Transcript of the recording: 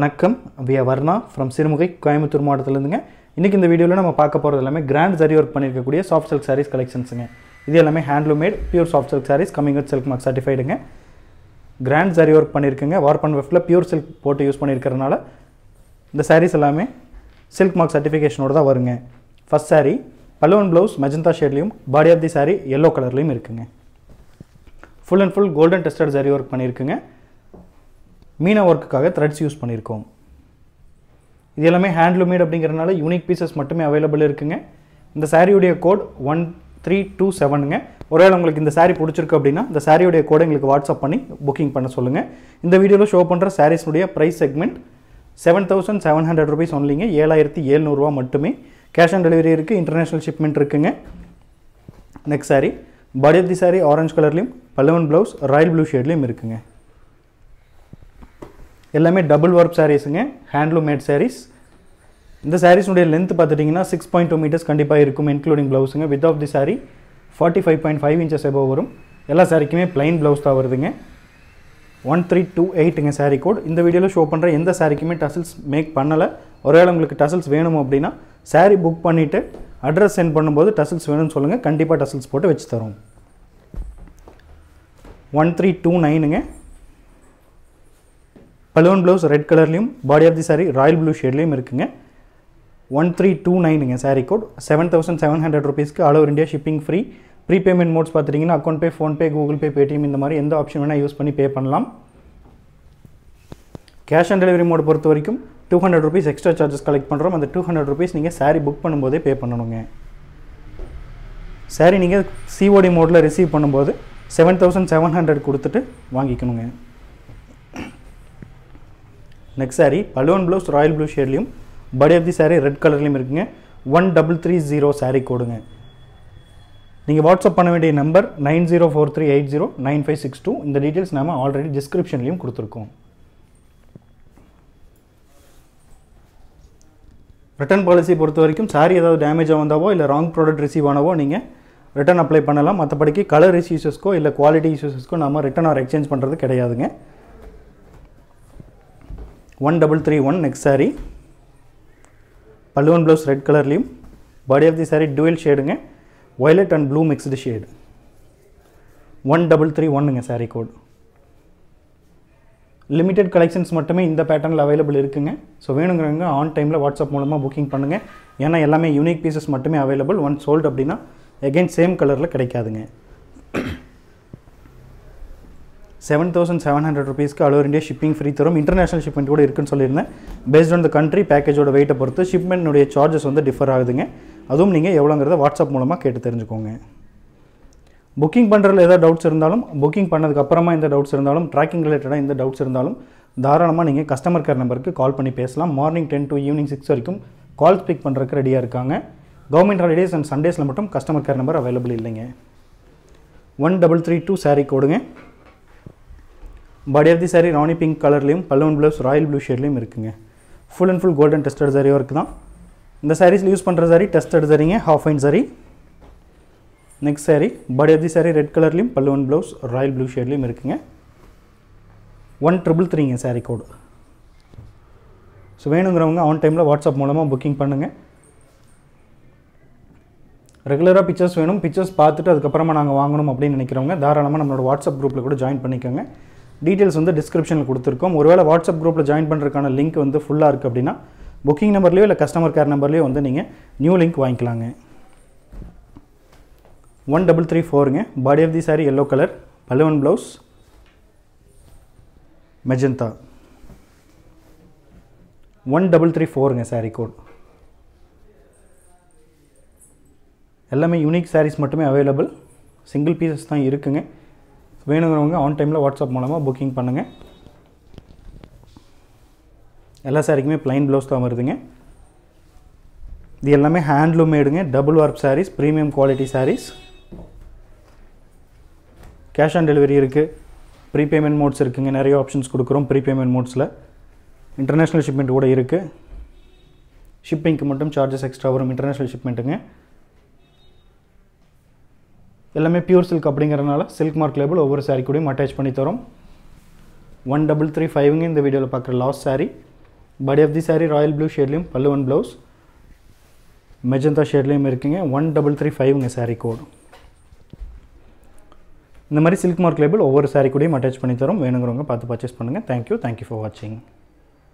வணக்கம் வியா வர்ணா ஃப்ரம் சிறுமுகை கோயம்புத்தூர் மாவட்டத்திலேருந்துங்க இன்றைக்கி இந்த வீடியோவில் நம்ம பார்க்க போகிறது எல்லாமே கிராண்ட் ஜரி ஒர்க் பண்ணியிருக்கக்கூடிய சாஃப்ட் சில்க் சாரீஸ் கலெக்ஷன்ஸுங்க இது எல்லாமே handloom made pure soft silk sarees coming with silk mark சர்டிஃபைடுங்க கிராண்ட் ஜரி ஒர்க் பண்ணியிருக்குங்க வார்பன் வெஃப்டில் பியூர் சில்க் போட்டு யூஸ் பண்ணியிருக்கிறதுனால இந்த சாரீஸ் எல்லாமே சில்க் மார்க் சர்டிஃபிகேஷனோட தான் வருங்க ஃபஸ்ட் saree பல்லுவன் ப்ளவுஸ் மெஜந்தா ஷேட்லேயும் body of the saree yellow கலர்லேயும் இருக்குங்க full and full golden tested zari work பண்ணியிருக்குங்க மீனா ஒர்க்குக்காக த்ரெட்ஸ் யூஸ் பண்ணியிருக்கோம் இது எல்லாமே ஹேண்ட்லூமேட் அப்படிங்கிறனால யூனிக் பீசஸ் மட்டுமே அவைலபிள் இருக்குங்க இந்த சாரியுடைய கோட் ஒன் த்ரீ டூ செவனுங்க ஒருவேளை உங்களுக்கு இந்த saree பிடிச்சிருக்கு அப்படின்னா இந்த சாரியுடைய கோடை எங்களுக்கு வாட்ஸ்அப் பண்ணி புக்கிங் பண்ண சொல்லுங்கள் இந்த வீடியோவில் ஷோ பண்ணுற சாரீஸ்னுடைய price segment seven thousand seven hundred rupees ஒன்லிங்க ஏழாயிரத்தி ஏழ்நூறுவா மட்டுமே கேஷ் ஆன் டெலிவரி இருக்குது இன்டர்நேஷ்னல் ஷிப்மெண்ட் இருக்குங்க next saree body of the saree orange கலர்லேயும் பல்லவன் ப்ளவுஸ் ராயல் ப்ளூ ஷேட்லேயும் இருக்குங்க எல்லாமே டபுள் ஒர்க் சாரீஸுங்க ஹேண்ட்லூம் மேட் சாரீஸ் இந்த சாரீஸுடைய லென்த் பார்த்துட்டிங்கன்னா சிக்ஸ் பாயிண்ட் டூ மீட்டர்ஸ் கண்டிப்பாக இருக்கும் இன்க்ளூடிங் ப்ளவுஸுங்க with of the saree forty five point five inches above வரும் எல்லா சாரிக்குமே plain ப்ளவுஸ் தான் வருதுங்க ஒன் த்ரீ டூ எயிட்டுங்க saree கோட் இந்த வீடியோவில் ஷோ பண்ணுற எந்த சாரிக்குமே டசல்ஸ் மேக் பண்ணலை ஒருவேளை உங்களுக்கு டசல்ஸ் வேணும் அப்படின்னா saree புக் பண்ணிவிட்டு அட்ரஸ் சென்ட் பண்ணும்போது டசல்ஸ் வேணும்னு சொல்லுங்கள் கண்டிப்பாக டசல்ஸ் போட்டு வச்சு தரோம் ஒன் த்ரீ டூ நைனுங்க பலூன் ப்ளவுஸ் ரெட் கலர்லேயும் body of the saree royal blue ஷேட்லேயும் இருக்குங்க ஒன் த்ரீ டூ நைனுங்க saree code seven thousand seven hundred ருபீஸ்க்கு all over India shipping free prepayment modes பார்த்துட்டிங்கன்னா account pay PhonePe Google Pay Paytm இந்த மாதிரி எந்த option வேணால் யூஸ் பண்ணி பே பண்ணலாம் கேஷ் ஆன் டெலிவரி மோட் பொறுத்த வரைக்கும் two hundred rupees extra charges collect பண்ணுறோம் அந்த டூ ஹண்ட்ரட் ருபீஸ் நீங்கள் saree புக் பண்ணும்போதே பே பண்ணணுங்க saree நீங்கள் சிஓடி மோடில் ரிசீவ் பண்ணும்போது செவன் தௌசண்ட் செவன் ஹண்ட்ரட் கொடுத்துட்டு வாங்கிக்கணுங்க நெக்ஸ்ட் saree பலூன் ப்ளவுஸ் ராயல் ப்ளூ ஷேட்லேயும் body of the saree red கலர்லேயும் இருக்குங்க one double three zero saree கோடுங்க நீங்கள் வாட்ஸ்அப் பண்ண வேண்டிய number nine zero four three eight zero nine five six two இந்த டீட்டெயில்ஸ் நாம ஆல்ரெடி டிஸ்கிரிப்ஷன்லையும் கொடுத்துருக்கோம் ரிட்டர்ன் பாலிசி பொறுத்த வரைக்கும் சாரி ஏதாவது டேமேஜ் வந்தாவோ இல்லை ராங் ப்ராடக்ட் ரிசீவ் ஆனவோ நீங்கள் ரிட்டர்ன் அப்ளை பண்ணலாம் மற்றபடிக்கு கலர் இஷ்யூஸஸ்க்கோ இல்லை குவாலிட்டி இஷ்யூஸஸ்க்கோ நம்ம ரிட்டர்ன் ஆர் எக்ஸ்சேஞ்ச் பண்ணுறது கிடையாதுங்க one double three one next saree பல்லுவன் ப்ளவுஸ் ரெட் கலர்லேயும் body of the saree dual ஷேடுங்க violet and blue mixed shade one double three ஒன்னுங்க saree கோட் லிமிடெட் கலெக்ஷன்ஸ் மட்டுமே இந்த பேட்டர்னில் அவைலபிள் இருக்குங்க ஸோ வேணுங்கிறவங்க ஆன் டைமில் வாட்ஸ்அப் மூலமாக புக்கிங் பண்ணுங்கள் ஏன்னா எல்லாமே யூனிக் பீசஸ் மட்டுமே அவைலபிள் ஒன் சோல்ட் அப்படின்னா எகைன் சேம் கலரில் கிடைக்காதுங்க செவன் தௌசண்ட் செவன் ஹண்ட்ரட் ருபீஸ்க்கு all over India shipping free தரும் இன்டர்நேஷனல் ஷிப்மெண்ட் கூட இருக்குன்னு சொல்லியிருந்தேன் பேஸ்ட் ஆன் த கண்ட்ரி பேக்கேஜோட வெயிட்டை பொறுத்து ஷிப்மெண்ட்னுடைய சார்ஜஸ் வந்து டிஃபர் ஆகுதுங்க அதுவும் நீங்கள் எவ்வளோங்கிறத வாட்ஸ்அப் மூலமாக கேட்டு தெரிஞ்சுக்கோங்க புக்கிங் பண்ணுறதுல ஏதாவது டவுட்ஸ் இருந்தாலும் புக்கிங் பண்ணதுக்கு அப்புறமா எந்த டவுட்ஸ் இருந்தாலும் ட்ராக்கிங் ரிலேட்டடாக எந்த டவுட்ஸ் இருந்தாலும் தாராளமாக நீங்கள் கஸ்டமர் கேர் நம்பருக்கு கால் பண்ணி பேசலாம் morning ten to evening six வரைக்கும் கால் ஸ்பீக் பண்ணுறதுக்கு ரெடியாக இருக்காங்க கவர்மெண்ட் ஹாலிடேஸ் அண்ட் சண்டேஸில் மட்டும் கஸ்டமர் கேர் நம்பர் அவைலபிள் இல்லைங்க one double three two saree கோடுங்க body of the saree rani pink கலர்லேயும் பல்லுவன் ப்ளவுஸ் ராயல் ப்ளூ ஷேட்லேயும் இருக்குங்க full and full golden tested saree work தான் இந்த சாரீஸில் யூஸ் பண்ணுற saree டெஸ்டட் சரிங்க half fine saree next saree body of the saree red கலர்லேயும் பல்லுவன் ப்ளவுஸ் ராயல் ப்ளூ ஷேட்லேயும் இருக்குங்க ஒன் ட்ரிபிள் த்ரீங்க saree கோடு ஸோ வேணுங்கிறவங்க ஆன் டைமில் வாட்ஸ்அப் மூலமாக புக்கிங் பண்ணுங்கள் ரெகுலராக பிக்சர்ஸ் வேணும் பிக்சர்ஸ் பார்த்துட்டு அதுக்கப்புறமா நாங்கள் வாங்கணும் அப்படின்னு நினைக்கிறவங்க தாராளமாக நம்மளோட வாட்ஸ்அப் குரூப்பில் கூட ஜாயின் பண்ணிக்கோங்க டீட்டெயில்ஸ் வந்து டிஸ்கிரிப்ஷனில் கொடுத்துருக்கோம் ஒருவேளை வாட்ஸ்அப் குரூப்பில் ஜாயின் பண்ணுறதுக்கான லிங்க் வந்து ஃபுல்லாக இருக்குது அப்படின்னா புக்கிங் நம்பர்லேயோ இல்லை கஸ்டமர் கேர் நம்பர்லேயோ வந்து நீங்கள் நியூ லிங்க் வாங்கிக்கலாங்க ஒன் டபுள் த்ரீ ஃபோருங்க body of the saree yellow colour பலுவன் blouse magenta one double three ஃபோருங்க saree கோட் எல்லாமே யூனிக் sarees மட்டுமே அவைலபிள் சிங்கிள் பீசஸ் தான் இருக்குங்க வேணுங்கிறவங்க ஆன் டைமில் வாட்ஸ்அப் மூலமாக புக்கிங் பண்ணுங்கள் எல்லா சாரிக்குமே plain ப்ளவுஸ் தான் வருதுங்க இது எல்லாமே ஹேண்ட்லூம் மேடுங்க double work sarees premium quality sarees cash on delivery இருக்குது ப்ரீ பேமெண்ட் மோட்ஸ் இருக்குங்க நிறைய ஆப்ஷன்ஸ் கொடுக்குறோம் ப்ரீ பேமெண்ட் மோட்ஸில் இன்டர்நேஷ்னல் ஷிப்மெண்ட் கூட இருக்குது ஷிப்பிங்க்கு மட்டும் சார்ஜஸ் எக்ஸ்ட்ரா வரும் இன்டர்நேஷ்னல் ஷிப்மெண்ட்டுங்க எல்லாமே பியூர் சில்க் அப்படிங்கிறனால சில்க் மார்க் லேபிள் ஒவ்வொரு saree கூடயும் அட்டாச் பண்ணி தரோம் ஒன் டபுள் த்ரீ ஃபைவ்ங்க இந்த வீடியோவில் பார்க்குற last saree body of the saree royal blue ஷேட்லேயும் பல்லு ஒன் ப்ளவுஸ் மெஜந்தா ஷேட்லேயும் இருக்குங்க ஒன் டபுள் த்ரீ ஃபைவ்ங்க saree கோடு இந்த மாதிரி சில்க் மார்க் லேபிள் ஒவ்வொரு saree கூடயும் அட்டாச் பண்ணி தரோம் வேணுங்கிறவங்க பார்த்து பர்ச்சேஸ் பண்ணுங்கள் தேங்க்யூ தேங்க்யூ ஃபார் வாட்சிங்